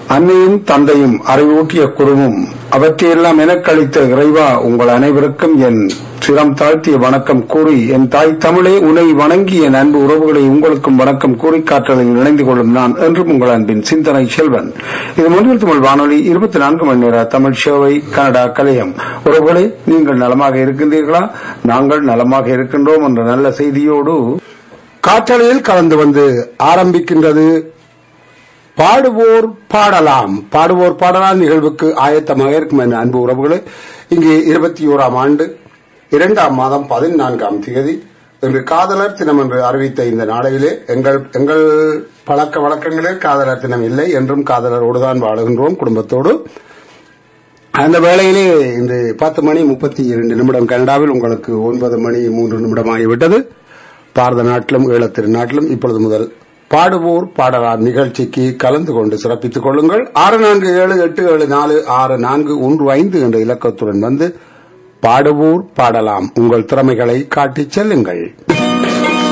அன்னையும் தந்தையும் அறிவூட்டிய குருவும் அவற்றையெல்லாம் எனக்களித்த இறைவா உங்கள் அனைவருக்கும் என் சிரம் தாழ்த்திய வணக்கம் கூறி என் தாய் தமிழே உனை வணங்கி என் அன்பு உறவுகளை உங்களுக்கும் வணக்கம் கூறி காற்றலில் இணைந்து கொள்ளும் நான் என்றும் உங்கள் அன்பின் சிந்தனை செல்வன் இது மொழியில் தமிழ் வானொலி இருபத்தி நான்கு மணி நேர தமிழ் சேவை கனடா கலையம் உறவுகளே நீங்கள் நலமாக இருக்கின்றீர்களா நாங்கள் நலமாக இருக்கின்றோம் என்ற நல்ல செய்தியோடு காற்றலையில் கலந்து வந்து ஆரம்பிக்கின்றது பாடுவோர் பாடலாம் பாடுவோர் பாடலாம் நிகழ்வுக்கு ஆயத்தமாக இருக்கும் என் அன்பு உறவுகளே இங்கே இருபத்தி ஓராம் ஆண்டு இரண்டாம் மாதம் பதினான்காம் தேதி இன்று காதலர் தினம் என்று அறிவித்த இந்த நாளையிலே எங்கள் எங்கள் பழக்க வழக்கங்களே காதலர் தினம் இல்லை என்றும் காதலரோடு தான் வாழுகின்றோம் குடும்பத்தோடு அந்த வேளையிலே இன்று பத்து மணி முப்பத்தி இரண்டு நிமிடம் கனடாவில் உங்களுக்கு ஒன்பது மணி மூன்று நிமிடம் ஆகிவிட்டது பாரத நாட்டிலும் ஈழத்திரு நாட்டிலும் இப்பொழுது முதல் பாடுவோர் பாடலாம் நிகழ்ச்சிக்கு கலந்து கொண்டு சிறப்பித்துக் கொள்ளுங்கள் ஆறு நான்கு ஏழு எட்டு ஏழு நாலு ஆறு நான்கு ஒன்று ஐந்து என்ற இலக்கத்துடன் வந்து பாடுவோர் பாடலாம் உங்கள் திறமைகளை காட்டிச் செல்லுங்கள்